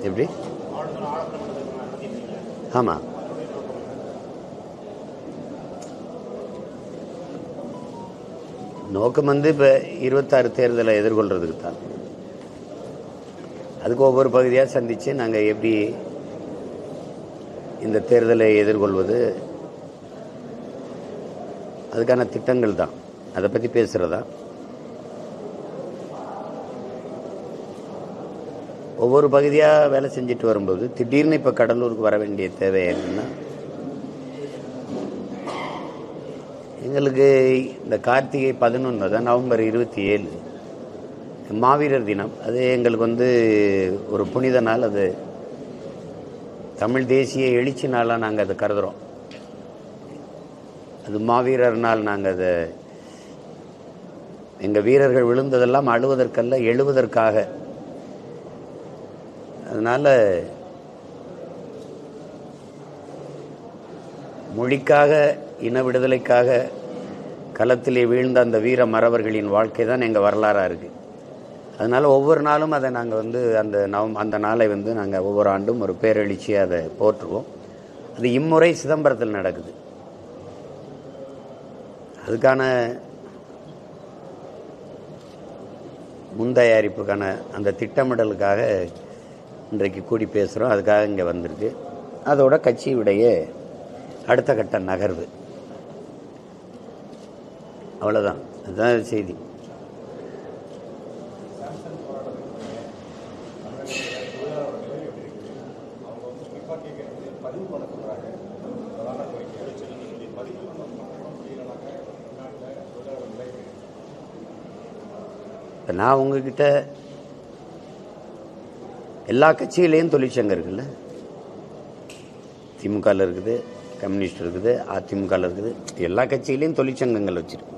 எப்படி ஆமாம் நோக்கம் வந்து இப்போ இருபத்தாறு தேர்தலை எதிர்கொள்றதுக்கு தான் அதுக்கு ஒவ்வொரு பகுதியாக சந்தித்து நாங்கள் எப்படி இந்த தேர்தலை எதிர்கொள்வது அதுக்கான திட்டங்கள் தான் அதை பற்றி பேசுகிறதா ஒவ்வொரு பகுதியாக வேலை செஞ்சுட்டு வரும்போது திடீர்னு இப்போ கடலூருக்கு வர வேண்டிய தேவை என்னன்னா எங்களுக்கு இந்த கார்த்திகை பதினொன்று தான் நவம்பர் இருபத்தி ஏழு மாவீரர் தினம் அது எங்களுக்கு வந்து ஒரு புனித நாள் அது தமிழ் தேசிய எழுச்சி நாளாக நாங்கள் அதை கருதுகிறோம் அது மாவீரர் நாள் நாங்கள் அதை எங்கள் வீரர்கள் விழுந்ததெல்லாம் அழுவதற்கல்ல எழுவதற்காக அதனால் மொழிக்காக இன விடுதலைக்காக களத்திலே வீழ்ந்த அந்த வீர மறவர்களின் வாழ்க்கை தான் எங்கள் வரலாறாக இருக்குது அதனால் ஒவ்வொரு நாளும் அதை நாங்கள் வந்து அந்த நவம் அந்த நாளை வந்து நாங்கள் ஒவ்வொரு ஆண்டும் ஒரு பேரெழுச்சியாக அதை போற்றுவோம் அது இம்முறை சிதம்பரத்தில் நடக்குது அதுக்கான முன்தயாரிப்புக்கான அந்த திட்டமிடலுக்காக இன்றைக்கு கூடி பேசுகிறோம் அதுக்காக இங்கே வந்திருக்கு அதோட கட்சியுடைய அடுத்த கட்ட நகர்வு அவ்வளோதான் அதுதான் செய்தி இப்போ நான் உங்ககிட்ட எல்லா கட்சியிலையும் தொழிற்சங்கம் இருக்குல்ல திமுகவில் இருக்குது கம்யூனிஸ்ட் இருக்குது அதிமுகவில் இருக்குது எல்லா கட்சியிலையும் தொழிற்சங்கங்கள் வச்சிருக்கு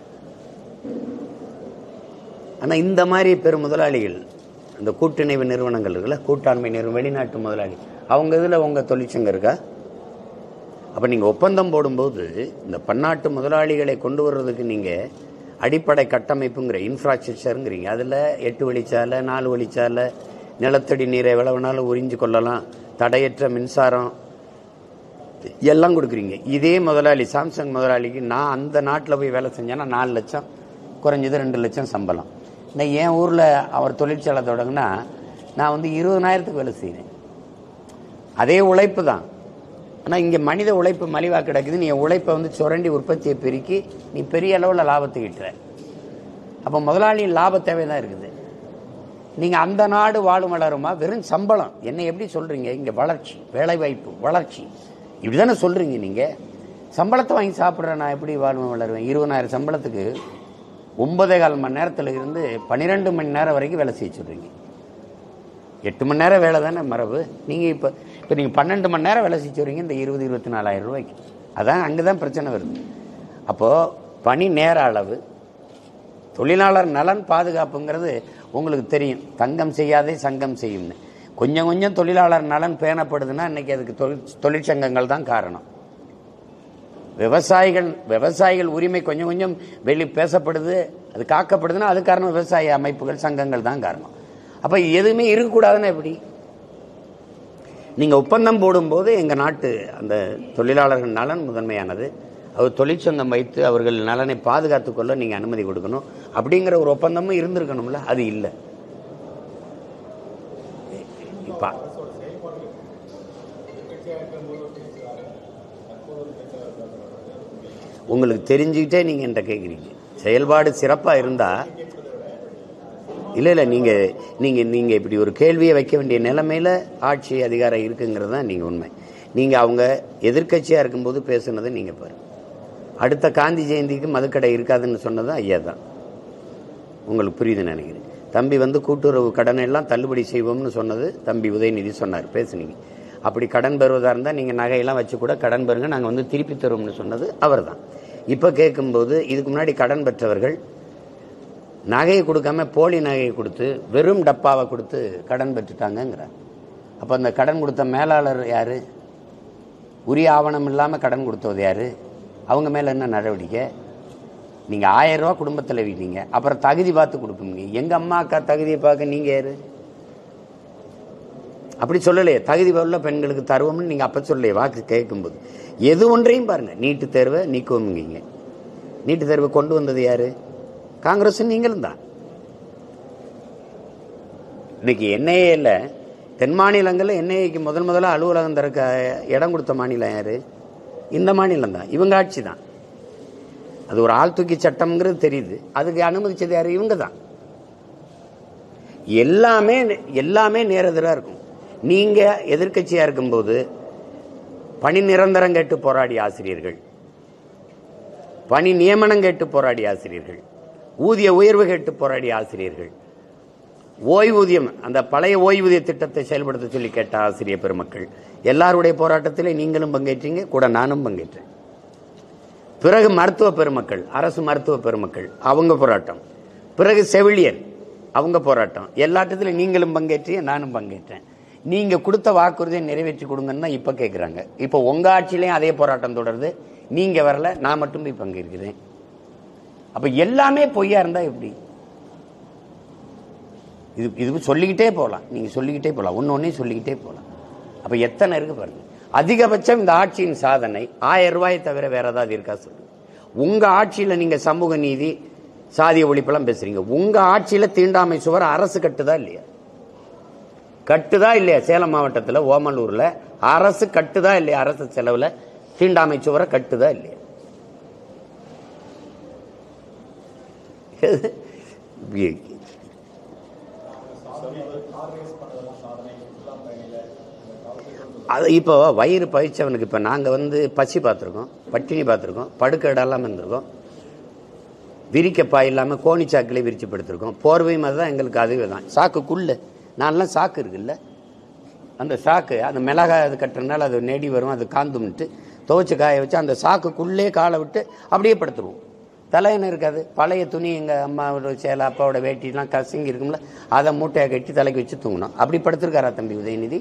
ஆனால் இந்த மாதிரி பெரும் முதலாளிகள் இந்த கூட்டிணைவு நிறுவனங்கள் இருக்குல்ல கூட்டாண்மை நிறுவனம் வெளிநாட்டு முதலாளி அவங்க இதில் உங்கள் தொழிற்சங்கம் இருக்கா அப்போ நீங்கள் ஒப்பந்தம் போடும்போது இந்த பன்னாட்டு முதலாளிகளை கொண்டு வர்றதுக்கு நீங்கள் அடிப்படை கட்டமைப்புங்கிற இன்ஃப்ராஸ்ட்ரக்சருங்கிறீங்க அதில் எட்டு வழிச்சாலை நாலு வழிச்சாலை நிலத்தடி நீரை எவ்வளவு வேணாலும் உறிஞ்சு கொள்ளலாம் தடையற்ற மின்சாரம் எல்லாம் கொடுக்குறீங்க இதே முதலாளி சாம்சங் முதலாளிக்கு நான் அந்த நாட்டில் போய் வேலை செஞ்சேன்னா நாலு லட்சம் குறைஞ்சது ரெண்டு லட்சம் சம்பளம் நான் என் ஊரில் அவர் தொழிற்சாலை தொடங்கினா நான் வந்து இருபதனாயிரத்துக்கு வேலை செய்கிறேன் அதே உழைப்பு தான் ஆனால் இங்கே மனித உழைப்பு மலிவாக கிடக்குது நீ என் உழைப்பை வந்து சுரண்டி உற்பத்தியை பெருக்கி நீ பெரிய அளவில் லாபத்தை ஈட்டுற அப்போ முதலாளியின் லாப தேவை தான் இருக்குது நீங்கள் அந்த நாடு வாழும் வளருமா வெறும் சம்பளம் என்ன எப்படி சொல்கிறீங்க இங்கே வளர்ச்சி வேலைவாய்ப்பு வளர்ச்சி இப்படி தானே சொல்கிறீங்க நீங்கள் சம்பளத்தை வாங்கி சாப்பிட்ற நான் எப்படி வாழ்வு வளருவேன் இருபதாயிரம் சம்பளத்துக்கு ஒன்பதே கால் மணி நேரத்தில் இருந்து பன்னிரெண்டு மணி நேரம் வரைக்கும் வேலை செய்ய சொல்கிறீங்க எட்டு மணி நேரம் வேலை தானே மரபு நீங்கள் இப்போ இப்போ நீங்கள் பன்னெண்டு மணி நேரம் வேலை செஞ்சு வரீங்க இந்த இருபது இருபத்தி நாலாயிரம் ரூபாய்க்கு அதான் அங்கே தான் பிரச்சனை வருது அப்போது பணி நேர அளவு தொழிலாளர் நலன் பாதுகாப்புங்கிறது உங்களுக்கு தெரியும் தங்கம் செய்யாதே சங்கம் செய்யும்னு கொஞ்சம் கொஞ்சம் தொழிலாளர் நலன் பேணப்படுதுன்னா இன்னைக்கு அதுக்கு தொழிற் தொழிற்சங்கங்கள் தான் காரணம் விவசாயிகள் விவசாயிகள் உரிமை கொஞ்சம் கொஞ்சம் வெளி பேசப்படுது அது காக்கப்படுதுன்னா அது காரணம் விவசாய அமைப்புகள் சங்கங்கள் தான் காரணம் அப்போ எதுவுமே இருக்கக்கூடாதுன்னா எப்படி நீங்கள் ஒப்பந்தம் போடும்போது எங்கள் நாட்டு அந்த தொழிலாளர்கள் நலன் முதன்மையானது அவர் தொழிற்சங்கம் வைத்து அவர்கள் நலனை பாதுகாத்துக் கொள்ள நீங்கள் அனுமதி கொடுக்கணும் அப்படிங்கிற ஒரு ஒப்பந்தமும் இருந்திருக்கணும்ல அது இல்லை இப்போ உங்களுக்கு தெரிஞ்சுக்கிட்டே நீங்கள் என்கிட்ட கேட்குறீங்க செயல்பாடு சிறப்பாக இருந்தால் இல்லை இல்லை நீங்கள் நீங்கள் நீங்கள் இப்படி ஒரு கேள்வியை வைக்க வேண்டிய நிலைமையில் ஆட்சி அதிகாரம் இருக்குங்கிறது தான் நீங்கள் உண்மை நீங்கள் அவங்க எதிர்க்கட்சியாக இருக்கும்போது பேசுனதை நீங்கள் பாரு அடுத்த காந்தி ஜெயந்திக்கு மதுக்கடை இருக்காதுன்னு சொன்னதும் ஐயா தான் உங்களுக்கு புரியுதுன்னு நினைக்கிறேன் தம்பி வந்து கூட்டுறவு கடனை எல்லாம் தள்ளுபடி செய்வோம்னு சொன்னது தம்பி உதயநிதி சொன்னார் பேசுனீங்க அப்படி கடன் பெறுவதாக இருந்தால் நீங்கள் நகையெல்லாம் வச்சு கூட கடன் பெறுங்க நாங்கள் வந்து திருப்பி தருவோம்னு சொன்னது அவர் தான் இப்போ கேட்கும்போது இதுக்கு முன்னாடி கடன் பெற்றவர்கள் நகையை கொடுக்காம போலி நகையை கொடுத்து வெறும் டப்பாவை கொடுத்து கடன் பெற்றுட்டாங்கங்கிறார் அப்போ அந்த கடன் கொடுத்த மேலாளர் யார் உரிய ஆவணம் இல்லாமல் கடன் கொடுத்தது யார் அவங்க மேலே என்ன நடவடிக்கை நீங்கள் ஆயிரம் ரூபா குடும்பத்தில் வீட்டீங்க அப்புறம் தகுதி பார்த்து கொடுப்பீங்க எங்கள் அம்மா அக்கா தகுதியை பார்க்க நீங்கள் யார் அப்படி சொல்லலையே தகுதி உள்ள பெண்களுக்கு தருவோம்னு நீங்க அப்ப சொல்லலையே வாக்கு கேட்கும்போது எது ஒன்றையும் பாருங்க நீட்டு தேர்வை நீக்குவோம்ங்கீங்க நீட்டு தேர்வை கொண்டு வந்தது யாரு காங்கிரஸ் நீங்களும் தான் இன்னைக்கு என்ஐஏல தென் மாநிலங்களில் என்ஐஏக்கு முதல் முதல்ல அலுவலகம் திறக்க இடம் கொடுத்த மாநிலம் யாரு இந்த மாநிலம் தான் இவங்க ஆட்சி தான் அது ஒரு ஆள் தூக்கி சட்டம்ங்கிறது தெரியுது அதுக்கு அனுமதிச்சது யாரு இவங்க தான் எல்லாமே எல்லாமே நேரெதிராக இருக்கும் நீங்க எதிர்க்கட்சியா இருக்கும்போது பணி நிரந்தரம் கேட்டு போராடிய ஆசிரியர்கள் பணி நியமனம் கேட்டு போராடிய ஆசிரியர்கள் ஊதிய உயர்வு கேட்டு போராடிய ஆசிரியர்கள் ஓய்வூதியம் அந்த பழைய ஓய்வூதிய திட்டத்தை செயல்படுத்த சொல்லி கேட்ட ஆசிரியர் பெருமக்கள் எல்லாருடைய போராட்டத்திலே நீங்களும் பங்கேற்றீங்க கூட நானும் பங்கேற்றேன் பிறகு மருத்துவ பெருமக்கள் அரசு மருத்துவ பெருமக்கள் அவங்க போராட்டம் பிறகு செவிலியர் அவங்க போராட்டம் எல்லாட்டத்திலும் நீங்களும் பங்கேற்றீங்க நானும் பங்கேற்றேன் நீங்க கொடுத்த வாக்குறுதியை நிறைவேற்றி கொடுங்கன்னு தான் இப்ப கேட்குறாங்க இப்போ உங்க ஆட்சியிலையும் அதே போராட்டம் தொடருது நீங்க வரல நான் மட்டும் போய் பங்கேற்கிறேன் அப்ப எல்லாமே பொய்யா இருந்தா எப்படி இது இது சொல்லிக்கிட்டே போகலாம் நீங்க சொல்லிக்கிட்டே போகலாம் ஒன்று ஒன்றே சொல்லிக்கிட்டே போகலாம் அப்ப எத்தனை இருக்கு பாருங்க அதிகபட்சம் இந்த ஆட்சியின் சாதனை ஆயிரம் ரூபாயை தவிர வேற ஏதாவது இருக்கா சொல்லுங்க உங்க ஆட்சியில நீங்க சமூக நீதி சாதிய ஒழிப்பெல்லாம் பேசுறீங்க உங்க ஆட்சியில தீண்டாமை சுவர் அரசு கட்டுதா இல்லையா கட்டுதா இல்லையா சேலம் மாவட்டத்துல ஓமலூர்ல அரசு கட்டுதா இல்லையா அரசு செலவுல தீண்டாமை சுவரை கட்டுதா இல்லையா அது இப்போ வயிறு பயிற்சவனுக்கு இப்போ நாங்கள் வந்து பசி பார்த்துருக்கோம் பட்டினி பார்த்துருக்கோம் படுக்க இடம் இல்லாமல் இருந்திருக்கோம் விரிக்க பாய் இல்லாமல் கோணி சாக்கிலே விரிச்சு படுத்திருக்கோம் போர்வை மாதிரி தான் எங்களுக்கு அதுவே தான் சாக்குக்குள்ள நான்லாம் சாக்கு இருக்குல்ல அந்த சாக்கு அந்த மிளகாய் அது கட்டுறதுனால அது நெடி வரும் அது காந்தும்ட்டு துவைச்சு காய வச்சு அந்த சாக்குக்குள்ளே காலை விட்டு அப்படியே படுத்துருவோம் தலையணை இருக்காது பழைய துணி எங்கள் அம்மாவோட சேலை அப்பாவோட வேட்டிலாம் கசங்கி இருக்கும்ல அதை மூட்டையை கட்டி தலைக்கு வச்சு தூங்கணும் அப்படி படுத்திருக்காரா தம்பி உதயநிதி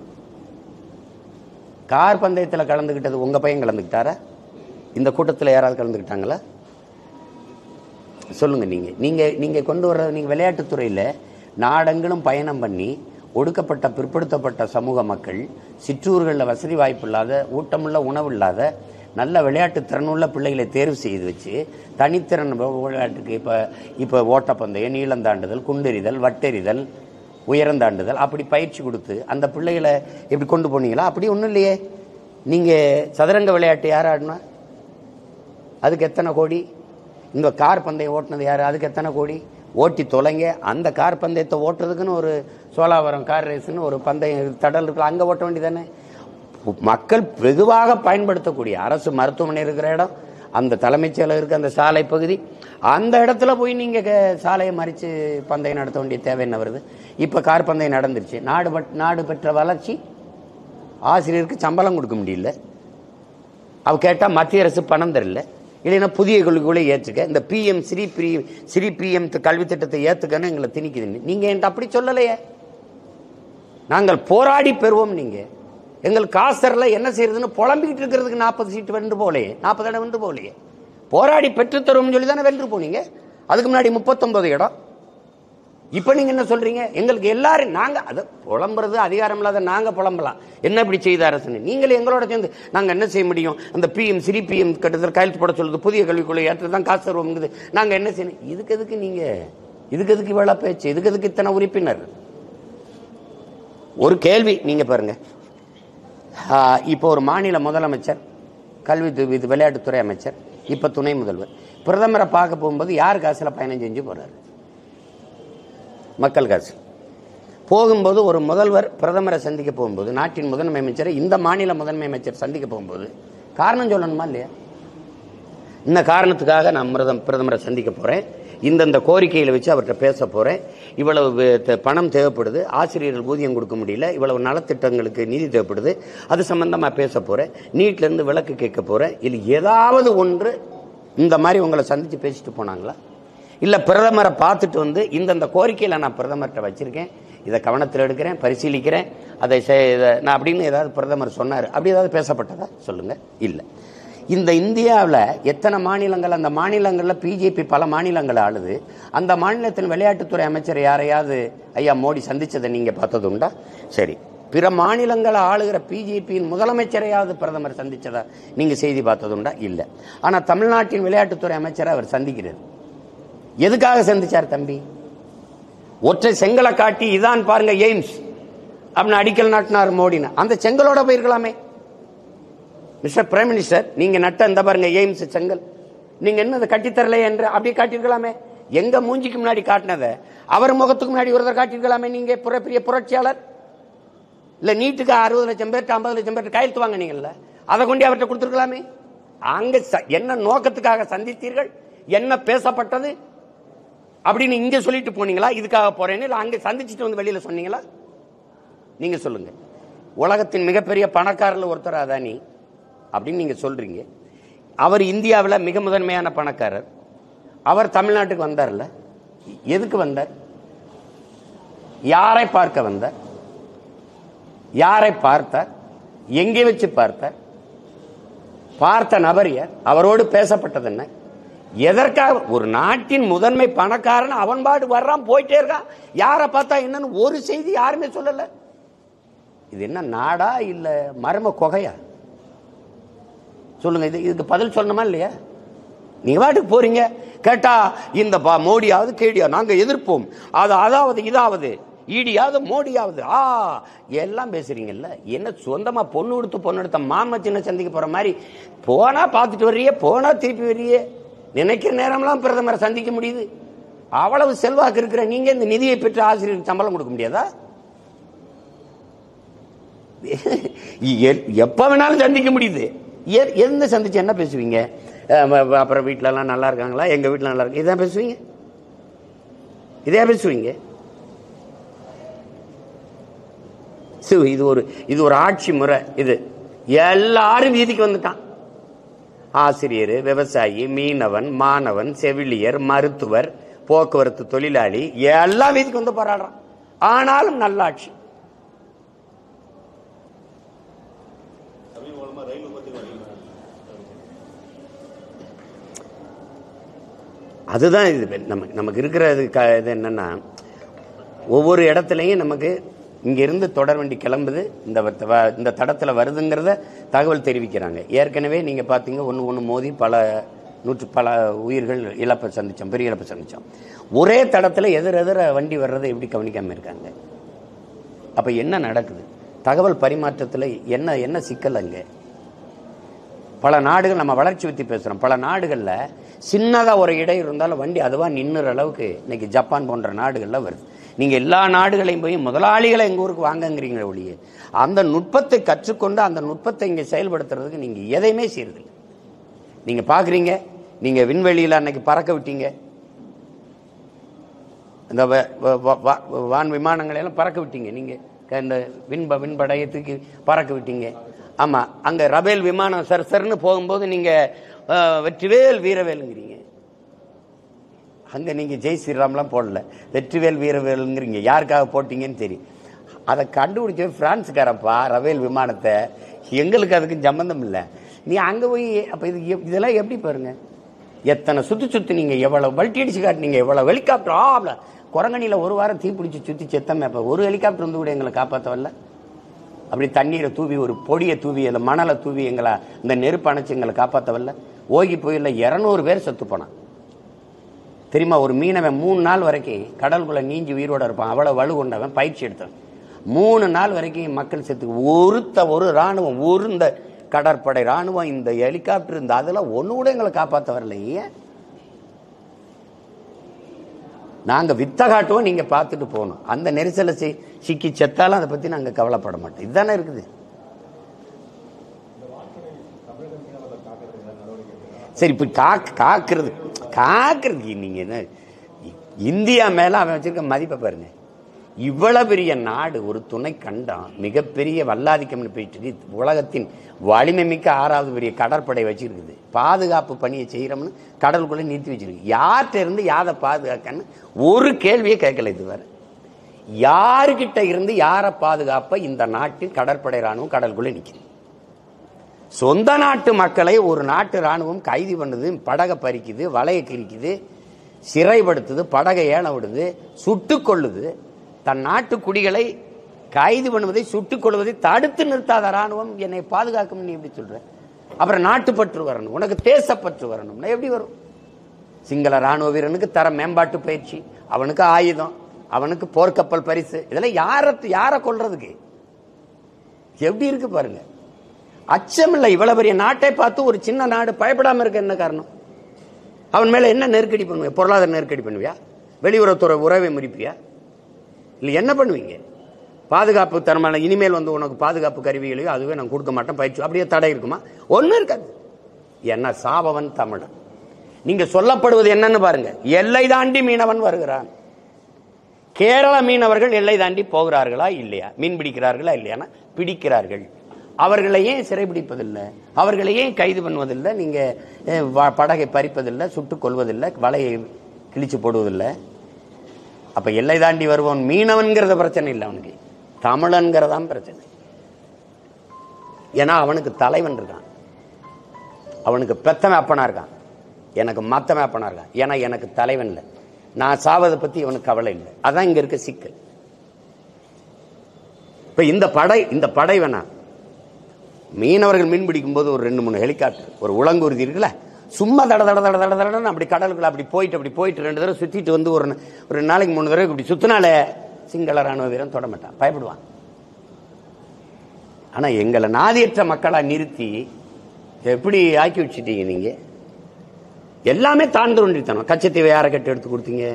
கார் பந்தயத்தில் கலந்துக்கிட்டது உங்க பையன் கலந்துக்கிட்டாரா இந்த கூட்டத்தில் யாராவது கலந்துக்கிட்டாங்களா சொல்லுங்க நீங்க நீங்க நீங்க கொண்டு வர்ற நீங்க விளையாட்டுத்துறையில நாடெங்கிலும் பயணம் பண்ணி ஒடுக்கப்பட்ட பிற்படுத்தப்பட்ட சமூக மக்கள் சிற்றூர்களில் வசதி வாய்ப்பு இல்லாத ஊட்டமுள்ள உணவு இல்லாத நல்ல விளையாட்டு திறனுள்ள பிள்ளைகளை தேர்வு செய்து வச்சு தனித்திறன் விளையாட்டுக்கு இப்போ இப்போ ஓட்டப்பந்தயம் நீளந்தாண்டுதல் குண்டெறிதல் வட்டெறிதல் உயரந்தாண்டுதல் அப்படி பயிற்சி கொடுத்து அந்த பிள்ளைகளை எப்படி கொண்டு போனீங்களா அப்படி ஒன்றும் இல்லையே நீங்கள் சதுரங்க விளையாட்டு யார் ஆடினா அதுக்கு எத்தனை கோடி இங்கே கார் பந்தயம் ஓட்டினது யார் அதுக்கு எத்தனை கோடி ஓட்டி தொலைங்க அந்த கார் பந்தயத்தை ஓட்டுறதுக்குன்னு ஒரு சோலாவரம் கார் ரேஸ்னு ஒரு பந்தயம் தடல் இருக்குல்ல அங்கே ஓட்ட வேண்டியதானே மக்கள் வெகுவாக பயன்படுத்தக்கூடிய அரசு மருத்துவமனை இருக்கிற இடம் அந்த தலைமைச் செயலகருக்கு அந்த சாலை பகுதி அந்த இடத்துல போய் நீங்க க- சாலையை மறிச்சு பந்தயம் நடத்த வேண்டிய தேவை என்ன வருது இப்ப கார் பந்தயம் நடந்துருச்சு நாடு பட்- நாடு பெற்ற வளர்ச்சி ஆசிரியருக்கு சம்பளம் கொடுக்க முடியல அவ கேட்டா மத்திய அரசு பணம் தரல இல்லைன்னா புதிய கொள்கைகளை ஏற்றுக்க இந்த பிஎம் ஸ்ரீ பிரி ஸ்ரீ பிஎம் கல்வி திட்டத்தை ஏத்துக்கன்னு எங்களை திணிக்குது நீங்க என்கிட்ட அப்படி சொல்லலையே நாங்கள் போராடி பெறுவோம் நீங்க எங்களுக்கு காசு தரல என்ன செய்யறதுன்னு புலம்பிக்கிட்டு இருக்கிறதுக்கு நாற்பது சீட்டு வென்று போலையே நாற்பது இடம் வென்று போலையே போராடி பெற்று தருவோம்னு சொல்லி தானே வென்று போனீங்க அதுக்கு முன்னாடி முப்பத்தொன்பது இடம் இப்ப நீங்க என்ன சொல்றீங்க எங்களுக்கு எல்லாரும் நாங்க அதை புலம்புறது அதிகாரம் இல்லாத நாங்க புலம்பலாம் என்ன இப்படி செய்த அரசுன்னு நீங்களே எங்களோட சேர்ந்து நாங்க என்ன செய்ய முடியும் அந்த பிஎம் சிறி பிஎம் கட்டத்தில் கையெழுத்து போட சொல்லுது புதிய கல்விக்குள்ள ஏற்று தான் காசு தருவோம்ங்குது நாங்க என்ன செய்யணும் இதுக்கு எதுக்கு நீங்க இதுக்கு எதுக்கு இவ்வளவு பேச்சு இதுக்கு எதுக்கு இத்தனை உறுப்பினர் ஒரு கேள்வி நீங்க பாருங்க ஆ, இப்போ ஒரு மாநில முதலமைச்சர் கல்வி து- இது விளையாட்டுத்துறை அமைச்சர் இப்ப துணை முதல்வர் பிரதமரை பார்க்க போகும்போது யார் காசுல பயணம் செஞ்சு போறாரு மக்கள் காசு போகும்போது ஒரு முதல்வர் பிரதமரை சந்திக்க போகும்போது நாட்டின் முதன்மை அமைச்சரை இந்த மாநில முதன்மை அமைச்சர் சந்திக்க போகும்போது காரணம் சொல்லணுமா இல்லையா இந்த காரணத்துக்காக நான் பிரதம் பிரதமரை சந்திக்க போறேன் இந்தந்த கோரிக்கைகளை வச்சு அவர்கிட்ட பேச போறேன் இவ்வளவு வே- த- பணம் தேவைப்படுது ஆசிரியர்கள் ஊதியம் கொடுக்க முடியல இவ்வளவு நலத்திட்டங்களுக்கு நிதி தேவைப்படுது அது சம்பந்தமா பேச போறேன் நீட்ல இருந்து விளக்கு கேட்க போறேன் இல்லை ஏதாவது ஒன்று இந்த மாதிரி உங்களை சந்திச்சு பேசிட்டு போனாங்களா இல்ல பிரதமரை பார்த்துட்டு வந்து இந்தந்த கோரிக்கையில நான் பிரதமர்கிட்ட வச்சிருக்கேன் இதை கவனத்தில் எடுக்கிறேன் பரிசீலிக்கிறேன் அதை செ- இதை- நான் அப்படின்னு ஏதாவது பிரதமர் சொன்னார் அப்படி ஏதாவது பேசப்பட்டதா சொல்லுங்க இல்லை இந்த இந்தியாவில் எத்தனை மாநிலங்கள் அந்த மாநிலங்களில் பிஜேபி பல மாநிலங்கள் ஆளுது அந்த மாநிலத்தின் விளையாட்டுத்துறை அமைச்சர் யாரையாவது ஐயா மோடி சந்திச்சதை நீங்க பார்த்தது உண்டா சரி பிற மாநிலங்களை ஆளுகிற பிஜேபியின் முதலமைச்சரையாவது பிரதமர் சந்திச்சதா நீங்க செய்தி பார்த்ததுண்டா இல்ல ஆனா தமிழ்நாட்டின் விளையாட்டுத்துறை அமைச்சரை அவர் சந்திக்கிறார் எதுக்காக சந்திச்சார் தம்பி ஒற்றை செங்கலை காட்டி இதான் பாருங்க எய்ம்ஸ் அப்படின்னு அடிக்கல் நாட்டினார் மோடினா அந்த செங்கலோட போயிருக்கலாமே மிஸ்டர் பிரைம் மினிஸ்டர் நீங்க நட்ட இந்த பாருங்க எய்ம்ஸ் செங்கல் நீங்க என்ன கட்டித்தரல என்று அப்படியே காட்டியிருக்கலாமே எங்க மூஞ்சிக்கு முன்னாடி காட்டினத அவர் முகத்துக்கு முன்னாடி ஒருத்தர் காட்டியிருக்கலாமே நீங்க புற பெரிய புரட்சியாளர் இல்ல நீட்டுக்கு அறுபது லட்சம் பேர் ஐம்பது லட்சம் பேர் கையெழுத்து வாங்கினீங்கல்ல அதை கொண்டு அவர்கிட்ட கொடுத்துருக்கலாமே அங்க ச- என்ன நோக்கத்துக்காக சந்தித்தீர்கள் என்ன பேசப்பட்டது அப்படின்னு இங்க சொல்லிட்டு போனீங்களா இதுக்காக போறேன்னு இல்ல அங்க சந்திச்சுட்டு வந்து வெளியில சொன்னீங்களா நீங்க சொல்லுங்க உலகத்தின் மிகப்பெரிய பணக்காரர்ல ஒருத்தர் அதானி அப்படின்னு நீங்க சொல்றீங்க அவர் இந்தியாவில் மிக முதன்மையான பணக்காரர் அவர் தமிழ்நாட்டுக்கு வந்தார்ல எதுக்கு வந்தார் யாரை பார்க்க வந்தார் யாரை பார்த்தார் எங்கே வச்சு பார்த்தார் பார்த்த நபர் யார் அவரோடு பேசப்பட்டது என்ன எதற்காக ஒரு நாட்டின் முதன்மை பணக்காரன் அவன் பாடு வர்றான் போயிட்டே இருக்கான் யாரை பார்த்தா என்னன்னு ஒரு செய்தி யாருமே சொல்லல இது என்ன நாடா இல்ல மர்ம கொகையா சொல்லுங்க இது இதுக்கு பதில் சொல்லணுமா இல்லையா நீங்க பாட்டுக்கு போறீங்க கேட்டா இந்த பா- மோடியாவது கேடியா நாங்க எதிர்ப்போம் அது அதாவது இதாவது ஈடியாவது மோடியாவது ஆ எல்லாம் பேசுறீங்கல்ல என்ன சொந்தமா பொண்ணு கொடுத்து பொண்ணு எடுத்த மாமா சின்ன சந்திக்க போற மாதிரி போனா பார்த்துட்டு வர்றியே போனா திருப்பி வர்றியே நினைக்கிற நேரம்லாம் பிரதமரை சந்திக்க முடியுது அவ்வளவு செல்வாக்கு இருக்கிற நீங்க இந்த நிதியை பெற்று ஆசிரியருக்கு சம்பளம் கொடுக்க முடியாதா எ- எப்ப வேணாலும் சந்திக்க முடியுது எ- எந்த சந்திச்சு என்ன பேசுவீங்க அஹ் ம- அப்புறம் வீட்ல எல்லாம் நல்லா இருக்காங்களா எங்க வீட்ல நல்லா இருக்கு இதான் பேசுவீங்க இதே பேசுவீங்க சு, இது ஒரு இது ஒரு ஆட்சி முறை இது எல்லாரும் வீதிக்கு வந்துட்டான் ஆசிரியர் விவசாயி மீனவன் மாணவன் செவிலியர் மருத்துவர் போக்குவரத்து தொழிலாளி எல்லாம் வீதிக்கு வந்து போராடுறான் ஆனாலும் நல்லாட்சி சமீபமா ரயில் விபத்து அதிகமாக அதுதான் இது நமக்கு நமக்கு இருக்கிற இது க- இது என்னன்னா ஒவ்வொரு இடத்துலையும் நமக்கு இங்கிருந்து தொடர் வண்டி கிளம்புது இந்த வ- வ- இந்த தடத்துல வருதுங்கிறத தகவல் தெரிவிக்கிறாங்க ஏற்கனவே நீங்க பாத்தீங்க ஒன்று ஒன்று மோதி பல நூற்று பல உயிர்கள் இழப்பை சந்திச்சோம் பெரிய இழப்பை சந்திச்சோம் ஒரே தடத்துல எதிர் எதிர வண்டி வர்றதை எப்படி கவனிக்காம இருக்காங்க அப்ப என்ன நடக்குது தகவல் பரிமாற்றத்துல என்ன என்ன சிக்கல் அங்க பல நாடுகள் நம்ம வளர்ச்சி பத்தி பேசுறோம் பல நாடுகள்ல சின்னதா ஒரு இடம் இருந்தாலும் வண்டி அதுவா நின்னுற அளவுக்கு இன்னைக்கு ஜப்பான் போன்ற நாடுகள்ல வருது நீங்க எல்லா நாடுகளையும் போய் முதலாளிகளை எங்க ஊருக்கு வாங்கங்கிறீங்க ஒழிய அந்த நுட்பத்தை கற்றுக்கொண்டு அந்த நுட்பத்தை இங்க செயல்படுத்துறதுக்கு நீங்க எதையுமே செய்யறதில்லை நீங்க பாக்குறீங்க நீங்க விண்வெளியில அன்னைக்கு பறக்க விட்டீங்க இந்த வ- வ- வ- வ- வான் விமானங்களை எல்லாம் பறக்க விட்டீங்க நீங்க க- இந்த விண்ப விண்படையை தூக்கி பறக்க விட்டீங்க ஆமா அங்க ரபேல் விமானம் சர் சர்னு போகும்போது நீங்க அஹ், வெற்றிவேல் வீரவேலுங்கிறீங்க அங்க நீங்க ஜெய் ஸ்ரீராம்லாம் போடல வெற்றிவேல் வீரவேலுங்கிறீங்க யாருக்காக போட்டீங்கன்னு தெரியும் அதை கண்டுபிடிச்ச பிரான்ஸ்காரப்பா ரபேல் விமானத்தை எங்களுக்கு அதுக்கு சம்பந்தம் இல்லை நீ அங்க போய் அப்ப இது எப்- இதெல்லாம் எப்படி பாருங்க எத்தனை சுத்தி சுத்தி நீங்க எவ்வளவு வல்ட்டி அடிச்சு காட்டுனீங்க எவ்வளவு ஹெலிகாப்டர் ஆப்ல குரங்கணியில ஒரு வாரம் தீ பிடிச்சி சுத்தி செத்தமே அப்ப ஒரு ஹெலிகாப்டர் வந்து கூட எங்களை காப்பாத்த வரல அப்படி தண்ணீரை தூவி ஒரு பொடியை தூவி அந்த மணலை தூவி எங்களை இந்த நெருப்பு அணைச்சு எங்களை காப்பாத்த வரல ஓகி புயல்ல இருநூறு பேர் செத்து போனான் தெரியுமா ஒரு மீனவன் மூணு நாள் வரைக்கும் கடலுக்குள்ள நீஞ்சி உயிரோட இருப்பான் அவ்வளவு வலு கொண்டவன் பயிற்சி எடுத்தவன் மூணு நாள் வரைக்கும் மக்கள் செத்து ஒருத்த ஒரு ராணுவம் ஒரு இந்த கடற்படை ராணுவம் இந்த ஹெலிகாப்டர் இந்த அதெல்லாம் ஒண்ணு கூட எங்களை காப்பாத்த வரல ஏன் நாங்க வித்த காட்டுவோம் நீங்க பார்த்துட்டு போகணும் அந்த நெரிசலை சி- சிக்கி செத்தாலும் அதை பத்தி நாங்க கவலைப்பட மாட்டோம் இதுதானே இருக்குது சரி இப்ப காக் காக்குறது காக்குறது நீங்க என்ன இந்தியா மேல அவன் வச்சிருக்க மதிப்பை பாருங்க இவ்வளவு பெரிய நாடு ஒரு துணை கண்டம் மிகப்பெரிய வல்லாதிக்கம்னு போயிட்டு இருக்கு உலகத்தின் வலிமை மிக்க ஆறாவது பெரிய கடற்படை வச்சிருக்குது பாதுகாப்பு பணியை செய்யறோம்னு கடலுக்குள்ள நிறுத்தி வச்சிருக்கு யார்கிட்ட இருந்து யாரை பாதுகாக்கன்னு ஒரு கேள்வியே கேட்கல இதுவரை யாருக்கிட்ட இருந்து யாரை பாதுகாப்ப இந்த நாட்டின் கடற்படை ராணுவம் கடலுக்குள்ள நிக்குது சொந்த நாட்டு மக்களை ஒரு நாட்டு ராணுவம் கைது பண்ணுது படகை பறிக்குது வலையை கிரிக்குது சிறைப்படுத்துது படகை ஏன விடுது சுட்டு கொள்ளுது தன் நாட்டு குடிகளை கைது பண்ணுவதை சுட்டுக் கொள்வதை தடுத்து நிறுத்தாத ராணுவம் என்னை பாதுகாக்கும் நீ எப்படி சொல்ற அப்புறம் நாட்டுப்பற்று வரணும் உனக்கு தேசப்பற்று வரணும் எப்படி வரும் சிங்கள ராணுவ வீரனுக்கு தர மேம்பாட்டு பயிற்சி அவனுக்கு ஆயுதம் அவனுக்கு போர்க்கப்பல் பரிசு இதெல்லாம் யார யார கொள்றதுக்கு எப்படி இருக்கு பாருங்க அச்சம் இல்லை இவ்வளவு பெரிய நாட்டை பார்த்து ஒரு சின்ன நாடு பயப்படாம இருக்க என்ன காரணம் அவன் மேல என்ன நெருக்கடி பண்ணுவியா பொருளாதார நெருக்கடி பண்ணுவியா வெளியுறவுத்துறை உறவை முறிப்பியா இல்லை என்ன பண்ணுவீங்க பாதுகாப்பு தரமான இனிமேல் வந்து உனக்கு பாதுகாப்பு கருவிகளையோ அதுவே நான் கொடுக்க மாட்டேன் பயிற்சி அப்படியே தடை இருக்குமா ஒன்றும் இருக்காது என்ன சாபவன் தமிழன் நீங்க சொல்லப்படுவது என்னன்னு பாருங்க எல்லை தாண்டி மீனவன் வருகிறான் கேரள மீனவர்கள் எல்லை தாண்டி போகிறார்களா இல்லையா மீன் பிடிக்கிறார்களா இல்லையானா பிடிக்கிறார்கள் அவர்களை ஏன் சிறைபிடிப்பதில்லை அவர்களை ஏன் கைது பண்ணுவதில்லை நீங்க அஹ், வ- படகை பறிப்பதில்லை சுட்டுக் கொள்வதில்லை வலையை கிழிச்சு போடுவதில்லை அப்ப எல்லை தாண்டி வருவன் மீனவன்கிறத பிரச்சனை இல்லை அவனுக்கு தமிழன்கிறதான் பிரச்சனை ஏன்னா அவனுக்கு தலைவன் இருக்கான் அவனுக்கு பெத்தவன் அப்பனா இருக்கான் எனக்கு மத்தவன் அப்பனா இருக்கான் ஏன்னா எனக்கு தலைவன் இல்லை நான் சாவதை பத்தி இவனுக்கு கவலை இல்லை அதான் இங்க இருக்க சிக்கல் இப்ப இந்த படை இந்த படை வேணா மீனவர்கள் மீன் பிடிக்கும் போது ஒரு ரெண்டு மூணு ஹெலிகாப்டர் ஒரு உலங்குருதி இருக்குல்ல சும்மா தட தட தட தட தடன்னு அப்படி கடலுக்குள்ள அப்படி போயிட்டு அப்படி போயிட்டு ரெண்டு தடவை சுத்திட்டு வந்து ஒரு நா- ஒரு நாளைக்கு மூணு தடவை இப்படி சுத்தினாலே சிங்கள ராணுவ வீரன் தொட மாட்டான் பயப்படுவான் ஆனா எங்களை நாதியற்ற மக்களா நிறுத்தி எப்படி ஆக்கி வச்சிட்டீங்க நீங்க எல்லாமே தான் தோன்றித்தனம் கச்சத்தீவை யாரை கட்டி எடுத்து கொடுத்தீங்க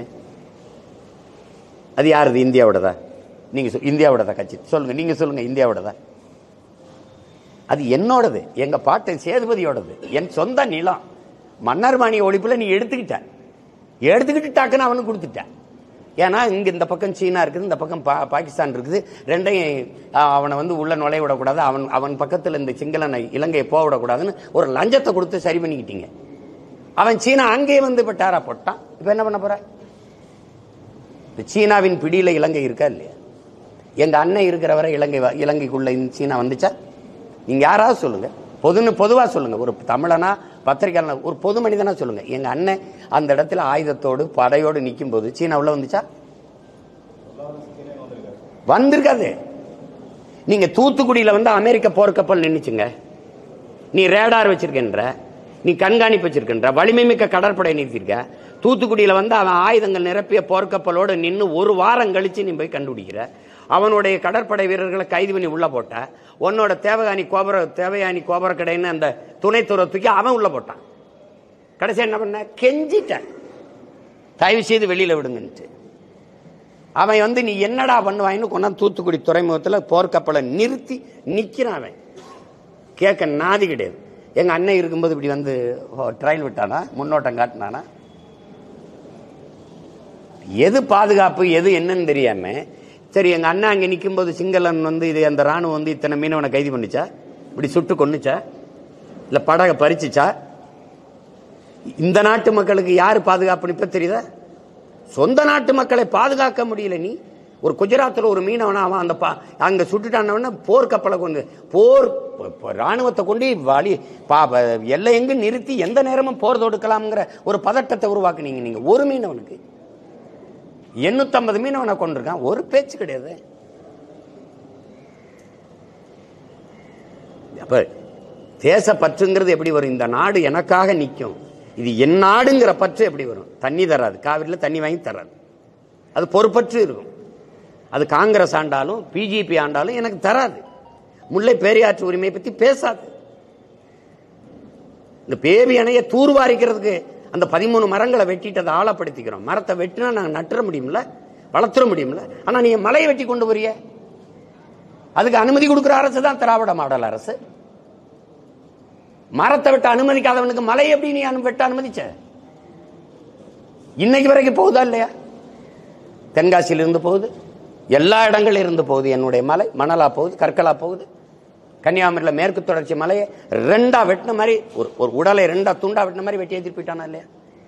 அது யாருது இந்தியாவோடதா நீங்க சொல்- இந்தியாவோடதா கட்சி சொல்லுங்க நீங்க சொல்லுங்க இந்தியாவோடதா அது என்னோடது எங்க பாட்டு சேதுபதியோடது என் சொந்த நிலம் மன்னர் மானிய ஒழிப்புல நீ எடுத்துக்கிட்ட எடுத்துக்கிட்டு டக்குன்னு அவனுக்கு கொடுத்துட்ட ஏன்னா இங்க இந்த பக்கம் சீனா இருக்குது இந்த பக்கம் பா- பாகிஸ்தான் இருக்குது ரெண்டையும் ஆ, அவனை வந்து உள்ள நுழைய விடக்கூடாது அவன் அவன் பக்கத்துல இந்த சிங்களனை இலங்கையை போக விடக்கூடாதுன்னு ஒரு லஞ்சத்தை கொடுத்து சரி பண்ணிக்கிட்டீங்க அவன் சீனா அங்கேயே வந்து இப்ப டேரா போட்டான் இப்ப என்ன பண்ண போற இந்த சீனாவின் பிடியில இலங்கை இருக்கா இல்லையா எங்க அண்ணன் இருக்கிற வரை இலங்கை வ- இலங்கைக்குள்ள இந்த சீனா வந்துச்சா நீங்க யாராவது சொல்லுங்க பொதுன்னு பொதுவா சொல்லுங்க ஒரு தமிழனா பத்திரிகையாளர் ஒரு பொது மனிதனா சொல்லுங்க எங்க அண்ணன் அந்த இடத்துல ஆயுதத்தோடு படையோடு நிற்கும் போது சீனா உள்ள வந்துச்சா வந்திருக்காது நீங்க தூத்துக்குடியில வந்து அமெரிக்க போர்க்கப்பல் நின்னுச்சுங்க நீ ரேடார் வச்சிருக்கின்ற நீ கண்காணிப்பு வச்சிருக்கின்ற வலிமை மிக்க கடற்படை நிறுத்திருக்க தூத்துக்குடியில வந்து அவன் ஆயுதங்கள் நிரப்பிய போர்க்கப்பலோடு நின்னு ஒரு வாரம் கழிச்சு நீ போய் கண்டுபிடிக்கிற அவனுடைய கடற்படை வீரர்களை கைது பண்ணி உள்ள போட்ட உன்னோட தேவகானி கோபுர தேவயானி கோபுர கடைன்னு அந்த துணை தூக்கி அவன் உள்ள போட்டான் கடைசி என்ன பண்ண கெஞ்சிட்ட தயவு செய்து வெளியில விடுங்கன்ட்டு அவன் வந்து நீ என்னடா பண்ணுவாயின்னு கொண்டாந்து தூத்துக்குடி துறைமுகத்துல போர்க்கப்பலை நிறுத்தி நிக்கிறான் அவன் கேட்க நாதி கிடையாது எங்க அண்ணன் இருக்கும்போது இப்படி வந்து ட்ரையல் விட்டானா முன்னோட்டம் காட்டினானா எது பாதுகாப்பு எது என்னன்னு தெரியாம சரி எங்க அண்ணன் அங்க நிக்கும்போது சிங்களன் வந்து இது அந்த ராணுவம் வந்து இத்தனை மீனவனை கைது பண்ணுச்சா இப்படி சுட்டு கொன்னுச்சா இல்ல படகை பறிச்சுச்சா இந்த நாட்டு மக்களுக்கு யாரு பாதுகாப்புன்னு இப்ப தெரியுதா சொந்த நாட்டு மக்களை பாதுகாக்க முடியல நீ ஒரு குஜராத்தில் ஒரு மீனவனா அவன் அந்த பா- அங்க சுட்டுட்டானவன போர் கப்பலை கொண்டு போர் ப- ப- ராணுவத்தை கொண்டு வழி பா- ப- எல்லை எங்கு நிறுத்தி எந்த நேரமும் போர் தொடுக்கலாம்ங்கிற ஒரு பதட்டத்தை உருவாக்குனீங்க நீங்க ஒரு மீனவனுக்கு எண்ணூத்தம்பது மீனவனை கொண்டிருக்கான் ஒரு பேச்சு கிடையாது அப்ப தேச பற்றுங்கிறது எப்படி வரும் இந்த நாடு எனக்காக நிற்கும் இது என் நாடுங்கிற பற்று எப்படி வரும் தண்ணி தராது காவிரியில தண்ணி வாங்கி தராது அது பொறுப்பற்று இருக்கும் அது காங்கிரஸ் ஆண்டாலும் பிஜேபி ஆண்டாலும் எனக்கு தராது முல்லை பெரியாற்று உரிமையை பத்தி பேசாது இந்த பேபி அணையை தூர்வாரிக்கிறதுக்கு அந்த பதிமூணு மரங்களை வெட்டிட்டு அதை ஆழப்படுத்திக்கிறோம் மரத்தை வெட்டினா நாங்கள் நட்டுற முடியும்ல வளர்த்துற முடியும்ல ஆனா நீங்க மலையை வெட்டி கொண்டு வரிய அதுக்கு அனுமதி கொடுக்குற அரசு தான் திராவிட மாடல் அரசு மரத்தை வெட்ட அனுமதிக்காதவனுக்கு மலை எப்படி நீ அனு- வெட்ட அனுமதிச்ச இன்னைக்கு வரைக்கும் போகுதா இல்லையா தென்காசியில இருந்து போகுது எல்லா இடங்களிலும் இருந்து போகுது என்னுடைய மலை மணலா போகுது கற்களா போகுது கன்னியாகுமரியில மேற்கு தொடர்ச்சி மலையை ரெண்டா வெட்டின மாதிரி ஒரு ஒரு உடலை ரெண்டா துண்டா வெட்டின மாதிரி வெட்டி ஏற்றிட்டு போயிட்டானா இல்லையா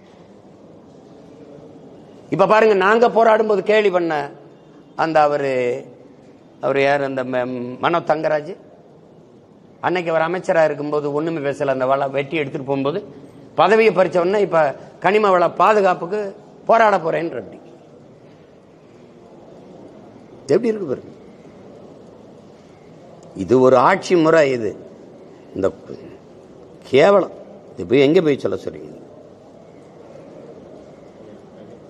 இப்ப பாருங்க நாங்க போராடும் போது கேலி பண்ண அந்த அவரு அவர் யார் அந்த ம- மனோ தங்கராஜ் அன்னைக்கு அவர் அமைச்சரா இருக்கும்போது ஒண்ணுமே பேசல அந்த வள வெட்டி எடுத்துட்டு போகும்போது பதவியை பறிச்ச உடனே இப்ப கனிம வள பாதுகாப்புக்கு போராட போறேன்ற எப்படி எப்படி இருக்கு பாருங்க இது ஒரு ஆட்சி முறை இது இந்த கேவலம் இது போய் எங்கே போய் சொல்ல சொல்றீங்க